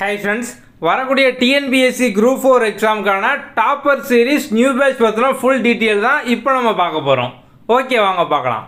hi friends வரக்கூடிய TNPSC group four எக்ஸாமுக்கான topper series new batch பற்றின ஃபுல் டீட்டெயில் தான் இப்போ நம்ம பார்க்க போகிறோம் ஓகே வாங்க பார்க்கலாம்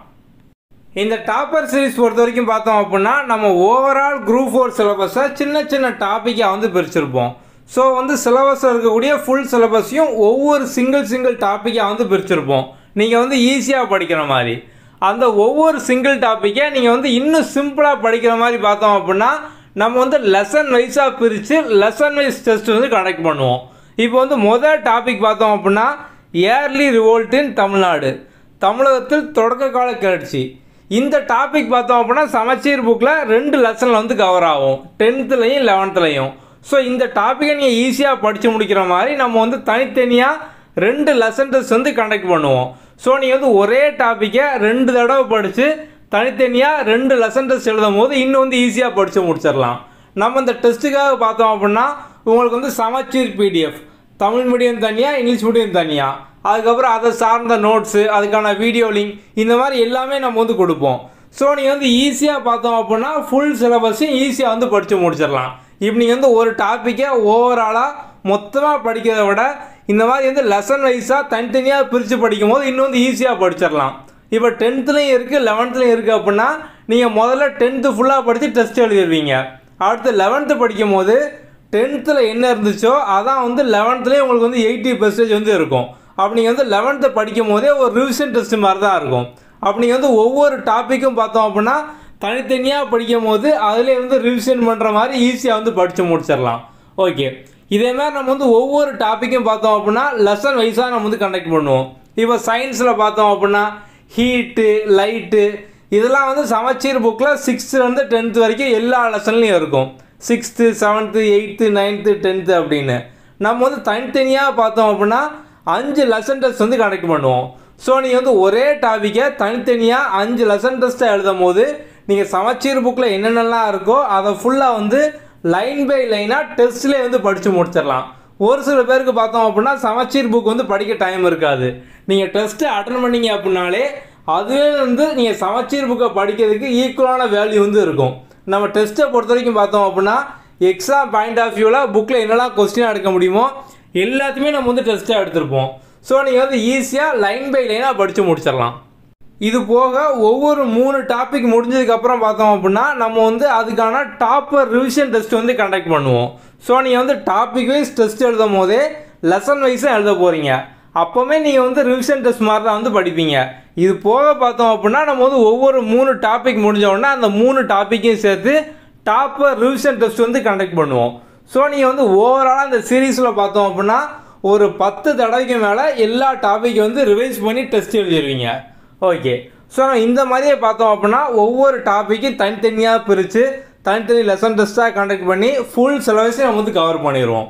இந்த டாப்பர் சீரிஸ் பொறுத்த வரைக்கும் பார்த்தோம் அப்படின்னா நம்ம ஓவரால் குரூப் ஃபோர் சிலபஸை சின்ன சின்ன டாப்பிக்காக வந்து பிரிச்சிருப்போம் ஸோ வந்து சிலபஸில் இருக்கக்கூடிய ஃபுல் சிலபஸையும் ஒவ்வொரு சிங்கிள் சிங்கிள் டாப்பிக்காக வந்து பிரிச்சிருப்போம் நீங்கள் வந்து ஈஸியாக படிக்கிற மாதிரி அந்த ஒவ்வொரு சிங்கிள் டாப்பிக்கை நீங்கள் வந்து இன்னும் சிம்பிளாக படிக்கிற மாதிரி பார்த்தோம் அப்படின்னா நம்ம வந்து லெசன் வைஸாக பிரித்து லெசன் வைஸ் டெஸ்ட் வந்து கனெக்ட் பண்ணுவோம் இப்போ வந்து முதல் டாபிக் பார்த்தோம் அப்படின்னா ஏர்லி ரிவோல்ட் இன் தமிழ்நாடு தமிழகத்தில் தொடக்க கால கிளர்ச்சி இந்த டாபிக் பார்த்தோம் அப்படின்னா சமச்சீர் புக்கில் ரெண்டு லெசனில் வந்து கவர் ஆகும் டென்த்துலையும் லெவன்த்துலையும் ஸோ இந்த டாப்பிக்கை நீங்கள் ஈஸியாக படித்து முடிக்கிற மாதிரி நம்ம வந்து தனித்தனியாக ரெண்டு லெசன் டெஸ்ட் வந்து கண்டக்ட் பண்ணுவோம் ஸோ நீங்கள் வந்து ஒரே டாப்பிக்கை ரெண்டு தடவை படித்து தனித்தனியாக ரெண்டு லெசன் டெஸ்ட் எழுதும் போது இன்னும் வந்து ஈஸியாக படித்து முடிச்சிடலாம் நம்ம இந்த டெஸ்ட்டுக்காக பார்த்தோம் அப்படின்னா உங்களுக்கு வந்து சமச்சீர் பிடிஎஃப் தமிழ் மீடியம் தனியாக இங்கிலீஷ் மீடியம் தனியாக அதுக்கப்புறம் அதை சார்ந்த நோட்ஸு அதுக்கான வீடியோ லிங்க் இந்த மாதிரி எல்லாமே நம்ம வந்து கொடுப்போம் ஸோ நீங்கள் வந்து ஈஸியாக பார்த்தோம் அப்படின்னா ஃபுல் சிலபஸையும் ஈஸியாக வந்து படித்து முடிச்சிடலாம் இப்போ நீங்கள் வந்து ஒரு டாப்பிக்கை ஓவராலாக மொத்தமாக படிக்கிறத விட இந்த மாதிரி வந்து லெசன் வைஸாக தனித்தனியாக பிரித்து படிக்கும் போது இன்னும் வந்து ஈஸியாக படிச்சிடலாம் இப்போ டென்த்துலேயும் இருக்குது லெவன்த்துலேயும் இருக்குது அப்படின்னா நீங்கள் முதல்ல டென்த்து ஃபுல்லாக படித்து டெஸ்ட் எழுதிடுவீங்க அடுத்து லெவன்த்து படிக்கும் போது டென்த்தில் என்ன இருந்துச்சோ அதான் வந்து லெவன்த்துலேயே உங்களுக்கு வந்து எயிட்டி பெர்சன்டேஜ் வந்து இருக்கும் அப்போ நீங்கள் வந்து லெவன்த்து படிக்கும் போதே ஒரு ரிவிஷன் டெஸ்ட் மாதிரி தான் இருக்கும் அப்போ நீங்கள் வந்து ஒவ்வொரு டாப்பிக்கும் பார்த்தோம் அப்படின்னா தனித்தனியாக படிக்கும் போது அதிலே வந்து ரிவிஷன் பண்ணுற மாதிரி ஈஸியாக வந்து படித்து முடிச்சிடலாம் ஓகே இதே மாதிரி நம்ம வந்து ஒவ்வொரு டாப்பிக்கும் பார்த்தோம் அப்படின்னா லெசன் வைஸாக நம்ம வந்து கண்டக்ட் பண்ணுவோம் இப்போ சயின்ஸில் பார்த்தோம் அப்படின்னா ஹீட்டு லைட்டு இதெல்லாம் வந்து சமச்சீர் புக்கில் சிக்ஸ்த்துலேருந்து டென்த்து வரைக்கும் எல்லா லெசன்லையும் இருக்கும் sixth seventh eighth ninth tenth அப்படின்னு நம்ம வந்து தனித்தனியாக பார்த்தோம் அப்படின்னா அஞ்சு லெசன் டெஸ்ட் வந்து கனெக்ட் பண்ணுவோம் ஸோ நீங்கள் வந்து ஒரே டாப்பிக்கை தனித்தனியாக அஞ்சு லெசன் டெஸ்ட்டை எழுதும் போது நீங்கள் சமச்சீர் புக்கில் என்னென்னலாம் இருக்கோ அதை ஃபுல்லாக வந்து லைன் பை லைனாக டெஸ்ட்லேயே வந்து படித்து முடிச்சிடலாம் ஒரு சில பேருக்கு பார்த்தோம் அப்படின்னா சமச்சீர் புக் வந்து படிக்க டைம் இருக்காது நீங்கள் டெஸ்ட்டு அட்டன் பண்ணீங்க அப்படின்னாலே அதுவே வந்து நீங்கள் சமச்சீர் புக்கை படிக்கிறதுக்கு ஈக்குவலான வேல்யூ வந்து இருக்கும் நம்ம டெஸ்ட்டை பொறுத்த வரைக்கும் பார்த்தோம் அப்படின்னா எக்ஸாம் பாயிண்ட் ஆஃப் வியூவில் புக்கில் என்னெல்லாம் கொஸ்டின் எடுக்க முடியுமோ எல்லாத்தையுமே நம்ம வந்து டெஸ்ட்டாக எடுத்திருப்போம் ஸோ நீங்கள் வந்து ஈஸியாக லைன் பை லைனாக படித்து முடிச்சிடலாம் இது போக ஒவ்வொரு மூணு டாபிக் முடிஞ்சதுக்கப்புறம் பார்த்தோம் அப்படின்னா நம்ம வந்து அதுக்கான டாப்பர் ரிவிஷன் டெஸ்ட் வந்து கண்டக்ட் பண்ணுவோம் ஸோ நீங்கள் வந்து டாபிக் வைஸ் டெஸ்ட் எழுதும் போதே லெசன் வைஸும் எழுத போகிறீங்க அப்போவுமே நீங்கள் வந்து ரிவிஷன் டெஸ்ட் மாதிரி தான் வந்து படிப்பீங்க இது போக பார்த்தோம் அப்படின்னா நம்ம வந்து ஒவ்வொரு மூணு டாபிக் முடிஞ்ச உடனே அந்த மூணு டாப்பிக்கையும் சேர்த்து டாப்பர் ரிவிஷன் டெஸ்ட் வந்து கண்டக்ட் பண்ணுவோம் ஸோ நீங்கள் வந்து ஓவராலாக இந்த சீரீஸில் பார்த்தோம் அப்படின்னா ஒரு பத்து தடவைக்கு மேலே எல்லா டாப்பிக்கும் வந்து ரிவைஸ் பண்ணி டெஸ்ட் எழுதிடுவீங்க ஓகே ஸோ இந்த மாதிரியே பார்த்தோம் அப்படின்னா ஒவ்வொரு டாப்பிக்கும் தனித்தனியாக பிரித்து தனித்தனி லெசன் டெஸ்ட்டாக கண்டக்ட் பண்ணி ஃபுல் சிலபஸையும் நம்ம வந்து கவர் பண்ணிடுவோம்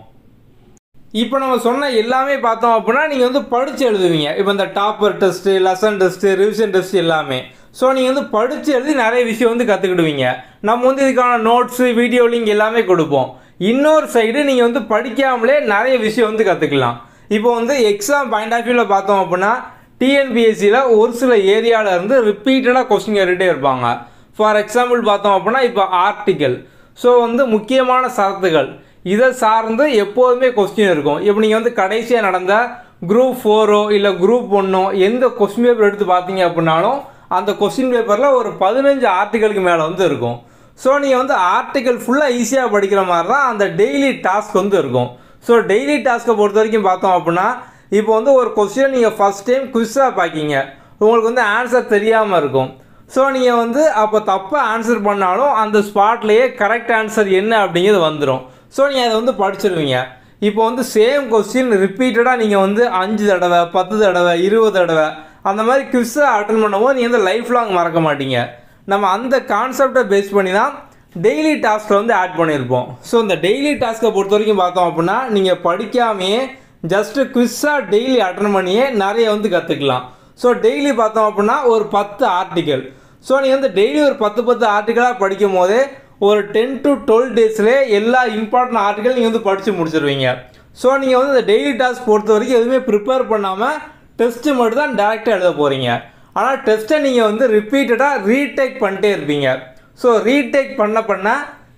இப்போ நம்ம சொன்ன எல்லாமே பார்த்தோம் அப்படின்னா நீங்கள் வந்து படித்து எழுதுவீங்க இப்போ இந்த topper test lesson test revision test எல்லாமே ஸோ நீங்கள் வந்து படித்து எழுதி நிறைய விஷயம் வந்து கற்றுக்கிடுவீங்க நம்ம வந்து இதுக்கான நோட்ஸு வீடியோ லிங்க் எல்லாமே கொடுப்போம் இன்னொரு சைடு நீங்கள் வந்து படிக்காமலே நிறைய விஷயம் வந்து கற்றுக்கலாம் இப்போ வந்து எக்ஸாம் பாயிண்ட் ஆஃப் வியூவில் பார்த்தோம் அப்படின்னா டிஎன்பிஎஸ்சியில் ஒரு சில ஏரியாவில் இருந்து ரிப்பீட்டடாக கொஸ்டின் கேட்டுகிட்டே இருப்பாங்க ஃபார் எக்ஸாம்பிள் பார்த்தோம் அப்படின்னா இப்போ ஆர்டிக்கல் ஸோ வந்து முக்கியமான சரத்துகள் இதை சார்ந்து எப்போதுமே கொஸ்டின் இருக்கும் இப்போ நீங்கள் வந்து கடைசியாக நடந்த குரூப் ஃபோரோ இல்லை குரூப் ஒன்னோ எந்த கொஸ்டின் பேப்பர் எடுத்து பார்த்தீங்க அப்படின்னாலும் அந்த கொஸ்டின் பேப்பரில் ஒரு பதினஞ்சு ஆர்டிக்கலுக்கு மேலே வந்து இருக்கும் ஸோ நீங்கள் வந்து ஆர்டிக்கல் ஃபுல்லாக ஈஸியாக படிக்கிற மாதிரி தான் அந்த டெய்லி டாஸ்க் வந்து இருக்கும் ஸோ டெய்லி டாஸ்க்கை பொறுத்த வரைக்கும் பார்த்தோம் அப்படின்னா இப்போ வந்து ஒரு கொஸ்டினை நீங்கள் ஃபஸ்ட் டைம் குவிஸாக பார்க்கிங்க உங்களுக்கு வந்து ஆன்சர் தெரியாமல் இருக்கும் ஸோ நீங்கள் வந்து அப்போ தப்பாக ஆன்சர் பண்ணாலும் அந்த ஸ்பாட்லேயே கரெக்ட் ஆன்சர் என்ன அப்படிங்கிறது வந்துடும் ஸோ நீங்கள் அதை வந்து படிச்சிருவீங்க இப்போ வந்து சேம் கொஸ்டின் ரிப்பீட்டடாக நீங்கள் வந்து அஞ்சு தடவை பத்து தடவை இருபது தடவை அந்த மாதிரி குவிஸை அட்டன் பண்ணும்போது நீங்கள் வந்து லைஃப் லாங் மறக்க மாட்டீங்க நம்ம அந்த கான்செப்டை பேஸ் பண்ணி தான் டெய்லி டாஸ்கில் வந்து ஆட் பண்ணியிருப்போம் ஸோ இந்த டெய்லி டாஸ்க்கை பொறுத்த வரைக்கும் பார்த்தோம் அப்படின்னா நீங்கள் படிக்காமையே ஜஸ்ட்டு குவிஸாக டெய்லி அட்டன் பண்ணியே நிறைய வந்து கற்றுக்கலாம் ஸோ டெய்லி பார்த்தோம் அப்படின்னா ஒரு பத்து ஆர்டிக்கல் ஸோ நீங்கள் வந்து டெய்லி ஒரு பத்து பத்து ஆர்டிக்கலாக படிக்கும் போதே ஒரு டென் டு டுவெல் டேஸ்லேயே எல்லா இம்பார்ட்டன்ட் ஆர்டிக்கல் நீங்கள் வந்து படித்து முடிச்சிருவீங்க ஸோ நீங்கள் வந்து இந்த டெய்லி டாஸ்க் பொறுத்த வரைக்கும் எதுவுமே ப்ரிப்பேர் பண்ணாமல் டெஸ்ட்டு மட்டும் தான் டேரெக்டாக எழுத போகிறீங்க ஆனால் டெஸ்ட்டை நீங்கள் வந்து ரிப்பீட்டடாக ரீடேக் பண்ணிட்டே இருப்பீங்க ஸோ ரீடேக் பண்ண பண்ண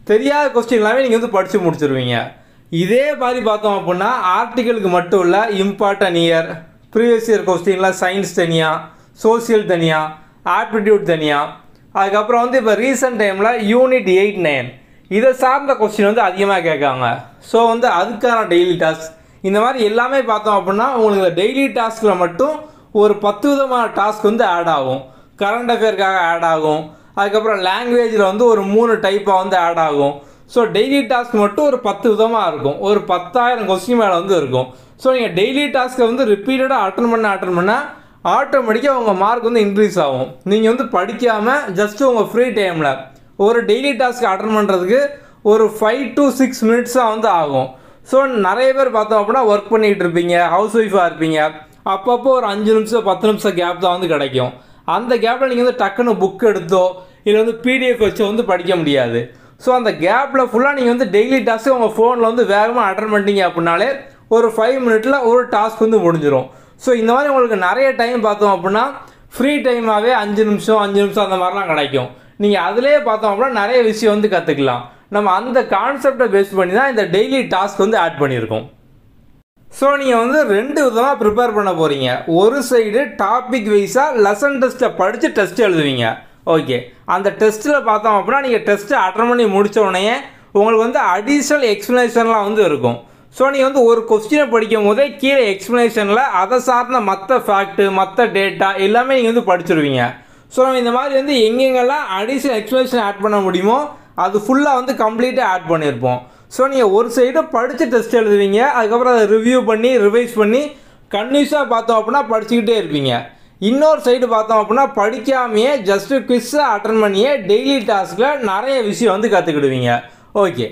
தெரியாத கொஸ்டின் எல்லாமே நீங்கள் வந்து படித்து முடிச்சிருவீங்க இதே மாதிரி பார்த்தோம் அப்படின்னா ஆர்டிகளுக்கு மட்டும் இல்லை இம்பார்ட்டன் இயர் ப்ரீவியஸ் இயர் கொஸ்டின்லாம் சயின்ஸ் தனியாக சோசியல் தனியாக ஆப்டிடியூட் தனியாக அதுக்கப்புறம் வந்து இப்போ ரீசெண்ட் டைமில் யூனிட் எயிட் நைன் இதை சார்ந்த கொஸ்டின் வந்து அதிகமாக கேட்காங்க ஸோ வந்து அதுக்கான டெய்லி டாஸ்க் இந்த மாதிரி எல்லாமே பார்த்தோம் அப்படின்னா உங்களுக்கு டெய்லி டாஸ்கில் மட்டும் ஒரு பத்து விதமான டாஸ்க் வந்து ஆட் ஆகும் கரண்ட் அஃபேருக்காக ஆட் ஆகும் அதுக்கப்புறம் லாங்குவேஜில் வந்து ஒரு மூணு டைப்பாக வந்து ஆட் ஆகும் ஸோ டெய்லி டாஸ்க் மட்டும் ஒரு பத்து விதமாக இருக்கும் ஒரு பத்தாயிரம் கொஸ்டின் மேலே வந்து இருக்கும் ஸோ நீங்கள் டெய்லி டாஸ்க்கை வந்து ரிப்பீட்டடாக அட்டன் பண்ண அட்டன் பண்ண ஆட்டோமேட்டிக்காக உங்கள் மார்க் வந்து இன்க்ரீஸ் ஆகும் நீங்கள் வந்து படிக்காமல் ஜஸ்ட்டு உங்கள் ஃப்ரீ டைமில் ஒரு டெய்லி டாஸ்க் அட்டன் பண்ணுறதுக்கு ஒரு ஃபைவ் டு சிக்ஸ் மினிட்ஸாக வந்து ஆகும் ஸோ நிறைய பேர் பார்த்தோம் அப்படின்னா ஒர்க் பண்ணிகிட்டு இருப்பீங்க ஹவுஸ் ஒய்ஃபாக இருப்பீங்க அப்பப்போ ஒரு அஞ்சு நிமிஷம் பத்து நிமிஷம் கேப் தான் வந்து கிடைக்கும் அந்த கேப்பில் நீங்கள் வந்து டக்குன்னு புக் எடுத்தோ இல்லை வந்து பிடிஎஃப் வச்சோ வந்து படிக்க முடியாது ஸோ அந்த கேப்பில் ஃபுல்லாக நீங்கள் வந்து டெய்லி டாஸ்க்கு உங்கள் ஃபோனில் வந்து வேகமாக அட்டன் பண்ணிட்டீங்க அப்படின்னாலே ஒரு ஃபைவ் மினிட்டில் ஒரு டாஸ்க் வந்து முடிஞ்சிடும் ஸோ இந்த மாதிரி உங்களுக்கு நிறைய டைம் பார்த்தோம் அப்படின்னா ஃப்ரீ டைமாகவே அஞ்சு நிமிஷம் அஞ்சு நிமிஷம் அந்த மாதிரிலாம் கிடைக்கும் நீங்கள் அதிலே பார்த்தோம் அப்படின்னா நிறைய விஷயம் வந்து கற்றுக்கலாம் நம்ம அந்த கான்செப்டை பேஸ் பண்ணி தான் இந்த டெய்லி டாஸ்க் வந்து ஆட் பண்ணியிருக்கோம் ஸோ நீங்கள் வந்து ரெண்டு விதமாக ப்ரிப்பேர் பண்ண போகிறீங்க ஒரு சைடு டாபிக் வைஸாக லெசன் டெஸ்ட்டை படித்து டெஸ்ட் எழுதுவீங்க ஓகே அந்த டெஸ்ட்டில் பார்த்தோம் அப்படின்னா நீங்கள் டெஸ்ட்டை அட்டன் பண்ணி முடித்த உடனே உங்களுக்கு வந்து அடிஷ்னல் எக்ஸ்ப்ளனேஷன்லாம் வந்து இருக்கும் ஸோ நீங்கள் வந்து ஒரு கொஸ்டினை படிக்கும் போதே கீழே எக்ஸ்ப்ளனேஷனில் அதை சார்ந்த மற்ற ஃபேக்ட்டு மற்ற டேட்டா எல்லாமே நீங்கள் வந்து படிச்சிருவீங்க ஸோ இந்த மாதிரி வந்து எங்கெங்கெல்லாம் அடிஷ்னல் எக்ஸ்ப்ளனேஷன் ஆட் பண்ண முடியுமோ அது ஃபுல்லாக வந்து கம்ப்ளீட்டாக ஆட் பண்ணியிருப்போம் ஸோ நீங்கள் ஒரு சைடு படித்து டெஸ்ட் எழுதுவீங்க அதுக்கப்புறம் அதை ரிவ்யூ பண்ணி ரிவைஸ் பண்ணி கன்யூஸாக பார்த்தோம் அப்படின்னா படிச்சுக்கிட்டே இருப்பீங்க இன்னொரு சைடு பார்த்தோம் அப்படின்னா படிக்காமையே ஜஸ்ட்டு குவிஸை அட்டன் பண்ணியே டெய்லி டாஸ்கில் நிறைய விஷயம் வந்து கற்றுக்கிடுவீங்க ஓகே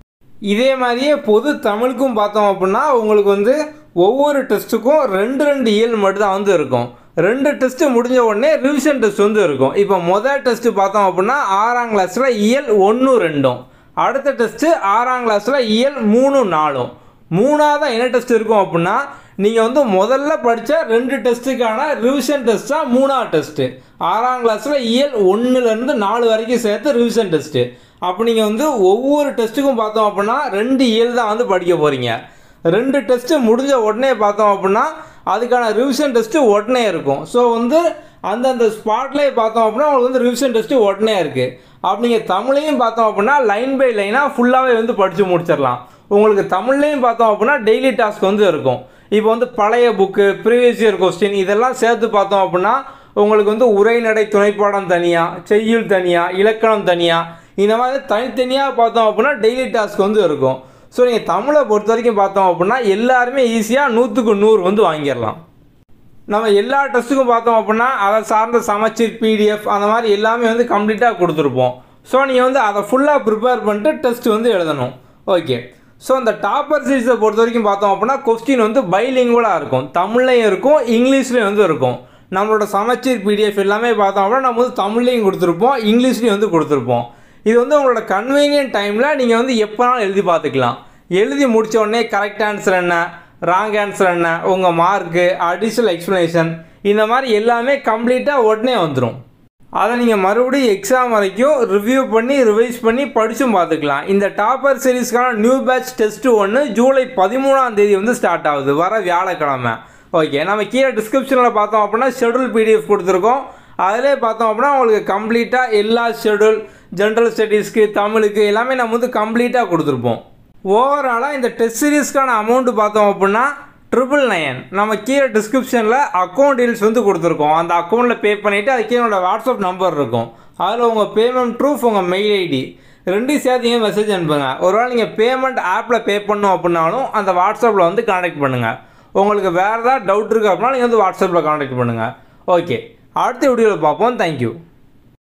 இதே மாதிரியே பொது தமிழுக்கும் பார்த்தோம் அப்படின்னா உங்களுக்கு வந்து ஒவ்வொரு டெஸ்ட்டுக்கும் ரெண்டு ரெண்டு இயல் மட்டும் தான் வந்து இருக்கும் ரெண்டு டெஸ்ட்டு முடிஞ்ச உடனே ரிவிஷன் டெஸ்ட் வந்து இருக்கும் இப்போ முதல் டெஸ்ட்டு பார்த்தோம் அப்படின்னா ஆறாம் கிளாஸில் இயல் ஒன்று ரெண்டும் அடுத்த டெஸ்ட்டு ஆறாம் கிளாஸில் இயல் மூணு நாலும் மூணாவது என்ன டெஸ்ட் இருக்கும் அப்படின்னா நீங்கள் வந்து முதல்ல படித்த ரெண்டு டெஸ்ட்டுக்கான ரிவிஷன் டெஸ்ட் தான் மூணாவது டெஸ்ட்டு ஆறாம் கிளாஸில் இயல் ஒன்றுலேருந்து நாலு வரைக்கும் சேர்த்து ரிவிஷன் டெஸ்ட்டு அப்போ நீங்கள் வந்து ஒவ்வொரு டெஸ்ட்டுக்கும் பார்த்தோம் அப்படின்னா ரெண்டு இயல் தான் வந்து படிக்க போகிறீங்க ரெண்டு டெஸ்ட்டு முடிஞ்ச உடனே பார்த்தோம் அப்படின்னா அதுக்கான ரிவிஷன் டெஸ்ட்டு உடனே இருக்கும் ஸோ வந்து அந்தந்த ஸ்பாட்லேயே பார்த்தோம் அப்படின்னா உங்களுக்கு வந்து ரிவிஷன் டெஸ்ட்டு உடனே இருக்குது அப்படி நீங்கள் தமிழையும் பார்த்தோம் அப்படின்னா லைன் பை லைனாக ஃபுல்லாகவே வந்து படித்து முடிச்சிடலாம் உங்களுக்கு தமிழ்லையும் பார்த்தோம் அப்படின்னா டெய்லி டாஸ்க் வந்து இருக்கும் இப்போ வந்து பழைய புக்கு ப்ரீவியஸ் இயர் கொஸ்டின் இதெல்லாம் சேர்த்து பார்த்தோம் அப்படின்னா உங்களுக்கு வந்து உரைநடை துணைப்பாடம் தனியாக செய்யுள் தனியாக இலக்கணம் தனியாக இந்த மாதிரி தனித்தனியாக பார்த்தோம் அப்படின்னா டெய்லி டாஸ்க் வந்து இருக்கும் ஸோ நீங்கள் தமிழை பொறுத்த வரைக்கும் பார்த்தோம் அப்படின்னா எல்லாருமே ஈஸியாக நூற்றுக்கு நூறு வந்து வாங்கிடலாம் நம்ம எல்லா டெஸ்ட்டுக்கும் பார்த்தோம் அப்படின்னா அதை சார்ந்த சமச்சீர் பிடிஎஃப் அந்த மாதிரி எல்லாமே வந்து கம்ப்ளீட்டாக கொடுத்துருப்போம் ஸோ நீங்கள் வந்து அதை ஃபுல்லாக ப்ரிப்பேர் பண்ணிட்டு டெஸ்ட் வந்து எழுதணும் ஓகே ஸோ அந்த டாப்பர் சீரிஸை பொறுத்த வரைக்கும் பார்த்தோம் அப்படின்னா கொஸ்டின் வந்து பைலிங்குவலாக இருக்கும் தமிழ்லையும் இருக்கும் இங்கிலீஷ்லேயும் வந்து இருக்கும் நம்மளோட சமச்சீர் பிடிஎஃப் எல்லாமே பார்த்தோம் அப்படின்னா நம்ம வந்து தமிழ்லையும் கொடுத்துருப்போம் இங்கிலீஷ்லேயும் வந்து கொடுத்துருப்போம் இது வந்து உங்களோட கன்வீனியன்ட் டைமில் நீங்கள் வந்து எப்போனாலும் எழுதி பார்த்துக்கலாம் எழுதி முடித்த உடனே கரெக்ட் ஆன்சர் என்ன ராங் ஆன்சர் என்ன உங்கள் மார்க்கு அடிஷ்னல் எக்ஸ்ப்ளனேஷன் இந்த மாதிரி எல்லாமே கம்ப்ளீட்டாக உடனே வந்துடும் அதை நீங்கள் மறுபடியும் எக்ஸாம் வரைக்கும் ரிவ்யூ பண்ணி ரிவைஸ் பண்ணி படித்தும் பார்த்துக்கலாம் இந்த டாப்பர் சீரீஸ்க்கான நியூ பேட்ச் டெஸ்ட்டு ஒன்று ஜூலை பதிமூணாம் தேதி வந்து ஸ்டார்ட் ஆகுது வர வியாழக்கிழமை ஓகே நம்ம கீழே டிஸ்கிரிப்ஷனில் பார்த்தோம் அப்படின்னா ஷெடியூல் பிடிஎஃப் கொடுத்துருக்கோம் அதிலே பார்த்தோம் அப்படின்னா உங்களுக்கு கம்ப்ளீட்டாக எல்லா ஷெடியூல் ஜென்ரல் ஸ்டடீஸ்க்கு தமிழுக்கு எல்லாமே நம்ம வந்து கம்ப்ளீட்டாக கொடுத்துருப்போம் ஓவராலாக இந்த டெஸ்ட் சீரீஸ்க்கான அமௌண்ட் பார்த்தோம் அப்படின்னா ட்ரிபிள் நைன் நம்ம கீழே டிஸ்கிரிப்ஷனில் அக்கௌண்ட் டீல்ஸ் வந்து கொடுத்துருக்கோம் அந்த அக்கௌண்ட்டில் பே பண்ணிவிட்டு அதுக்கு என்னோட வாட்ஸ்அப் நம்பர் இருக்கும் அதில் உங்கள் பேமெண்ட் ப்ரூஃப் உங்கள் மெயில் ஐடி ரெண்டையும் சேர்த்தீங்க மெசேஜ் அனுப்புங்க ஒருவேளை நீங்கள் பேமெண்ட் ஆப்பில் பே பண்ணோம் அப்படின்னாலும் அந்த வாட்ஸ்அப்பில் வந்து காண்டாக்ட் பண்ணுங்கள் உங்களுக்கு வேறு ஏதாவது டவுட் இருக்குது அப்படின்னா நீங்கள் வந்து வாட்ஸ்அப்பில் காண்டாக்ட் பண்ணுங்கள் ஓகே அடுத்த வீடியோவில் பார்ப்போம் தேங்க்யூ